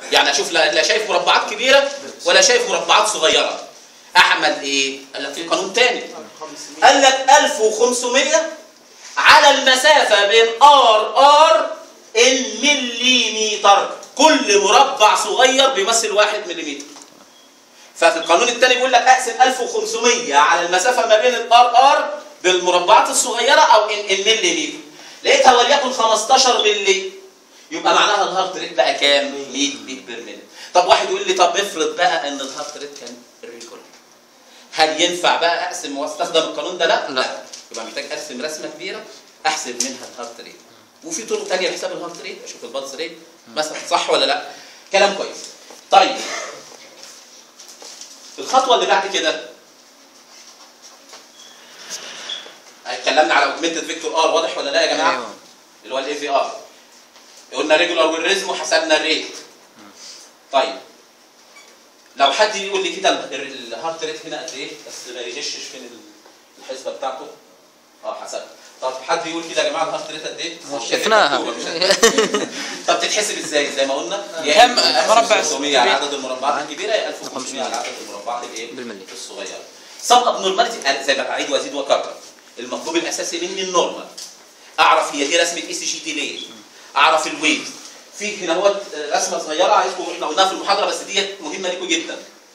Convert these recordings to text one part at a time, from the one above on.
يعني اشوف لا لا شايف مربعات كبيره ولا شايف مربعات صغيره اعمل ايه قال لك في قانون تاني قال لك 1500 على المسافه بين ار ار المليمتر كل مربع صغير بيمثل 1 مليمتر ففي القانون الثاني بيقول لك اقسم 1500 على المسافه ما بين الار ار بالمربعات الصغيره او ال- المليمتر لقيتها وليكن 15 ملي يبقى معناها الهارت ريت بقى كام 100 بيت بير مينيت طب واحد يقول لي طب افرض بقى ان الهارت ريت كان ريجولار هل ينفع بقى اقسم واستخدم القانون ده لا لا. يبقى محتاج ارسم رسمه كبيره احسب منها الهارت ريت وفي طرق ثانيه لحساب الهارت ريت اشوف البلس ريت مثلا صح ولا لا كلام كويس طيب الخطوه اللي بعد كده اتكلمنا على اوجمنتد فيكتور ار واضح ولا لا يا جماعه ايوه اللي هو الاي في ار قلنا ريجولار والريزم وحسبنا الريت طيب لو حد يقول لي كده ال- ال- الهارت ريت هنا قد ايه بس ما يغشش فين ال- الحسبه بتاعته اه حسبت طب حد يقول كده يا جماعه الهارت ريت قد ايه شفناها مكتوبة، مش طب تتحسب ازاي زي ما قلنا يا كم إما مربع 1500 على عدد المربعات الكبيره يا 1500 على عدد المربعات الايه بالملي. الصغيره سب ابنورماليتي زي ما بعيد وازيد واكرر المطلوب الاساسي مني النورمال اعرف هي دي رسمه اي سي جي دي ليه اعرف الويت في هنا هو رسمه صغيره عايزكم احنا قلناها في المحاضره بس ديت مهمه ليكم جدا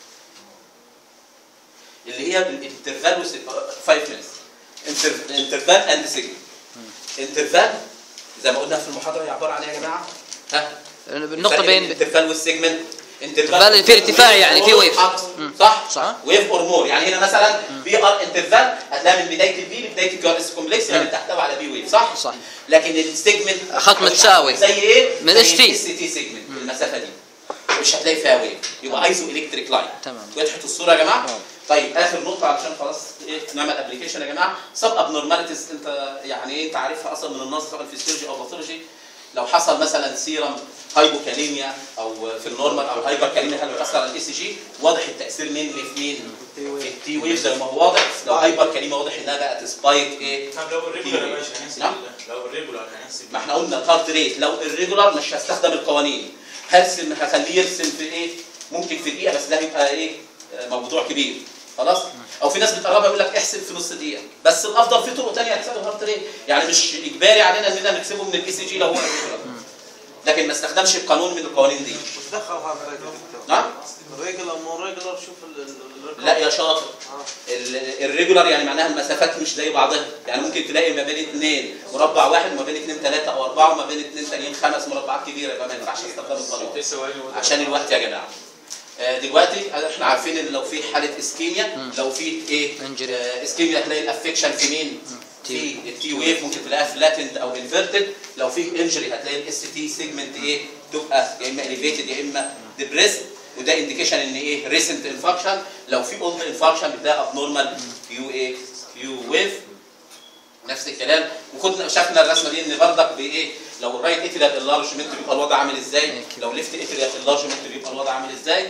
اللي هي الانترفال 5 minutes انترفال اند سيجنال انترفال زي ما قلنا في المحاضره هي عباره عن ايه يا جماعه؟ ها النقطة بين الانترفال والسيجمنت انترفال في ارتفاع يعني، في ويف. مم. صح صح. ويف اور مور يعني هنا مثلا بي ار انترفال هتلاقي من بدايه البي لبدايه الكيو ار اس كومبلكس يعني مم. بتحتوي على بي ويف صح؟ صح. لكن السيجمنت خط متساوي. زي ايه؟ من زي ST. الاس تي سيجمنت المسافه دي مش هتلاقي فيها ويف يبقى ايزو الكتريك لاين تمام. وضحت الصوره يا جماعه؟ آه. طيب اخر نقطه علشان خلاص ايه نعمل ابلكيشن يا جماعه سب ابنورماليتيز انت يعني ايه انت عارفها اصلا من النص سواء فيسيولوجي او باثولوجي لو حصل مثلا سيرم هايبوكاليميا او في النورمال او هايبر كاليميا هل بيأثر على الاي سي جي واضح التاثير مين في مين في التي ويف زي ما هو واضح لو هايبر كاليميا واضح انها بقت سبايك ايه طب لو الريجولار يا باشا هنحسب نعم. ال- لو الريجولار هنحسب ما احنا قلنا الهارت ريت لو الريجولار مش هستخدم القوانين هرسم هخليه يرسم في ايه ممكن في دقيقه بس ده هيبقى ايه آه، موضوع كبير خلاص او في ناس بتقربها يقول لك احسب في نص دقيقه بس الافضل في طرق ثانيه لحساب الهارت ريت يعني مش اجباري علينا اننا نحسبه من الاي سي جي لو هو الريجولار لكن ما استخدمش القانون من القوانين دي وش دخل هذا الريجولر دكتور؟ نعم الريجولر مو ريجولر شوف ال- ال- الريجولر. لا يا شاطر آه. ال- الريجولار يعني معناها المسافات مش زي بعضها يعني ممكن تلاقي ما بين اثنين مربع واحد وما بين اثنين ثلاثه او اربعه وما بين اثنين ثانيين خمس مربعات كبيره يبقى ما ينفعش استخدام القانون عشان الوقت يا جماعه آه، دلوقتي احنا عارفين ان لو في حاله اسكيميا لو في ايه Injury. آه، اسكيميا هتلاقي الافكشن في مين في T. التي ويف ممكن تلاقيها فلاتند او انفيرتد لو في انجري هتلاقي الاس تي سيجمنت ايه تبقى يا اما اليفيتد يا اما ديبريسد وده انديكيشن ان ايه ريسنت انفاركشن لو في اولد انفاركشن بتلاقي ابنورمال كيو ايه كيو ويف نفس الكلام وكنا شفنا الرسمه دي ان بردك بايه لو الرايت اتريال انلارجمنت بيبقى الوضع عامل ازاي لو ليفت اتريال انلارجمنت بيبقى الوضع عامل ازاي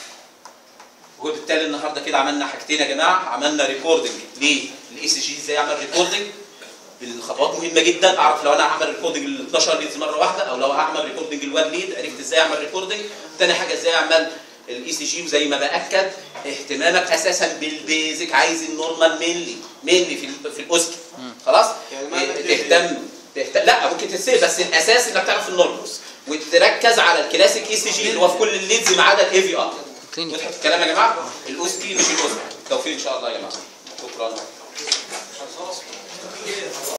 وبالتالي النهارده كده عملنا حاجتين يا جماعه عملنا ريكوردنج ليه الاي سي جي ازاي اعمل ريكوردنج بالخطوات مهمه جدا اعرف لو انا هعمل ريكوردنج لل 12 ليدز مره واحده او لو هعمل ريكوردنج للوان ليد عرفت ازاي اعمل ريكوردنج تاني حاجه ازاي اعمل الاي سي جي وزي ما باكد اهتمامك اساسا بالبيزك عايز النورمال مينلي مينلي في ال- في الاوسكي خلاص يعني ما إيه، تهتم- تهتم تهتم لا ممكن تسيب بس الاساس انك تعرف النورمال وتركز على الكلاسيك اي سي جي اللي هو في كل الليدز ما عدا الاي في ار كلينيك وضحت الكلام يا جماعه الاوسكي مش الاوسكي توفيق ان شاء الله يا جماعه شكرا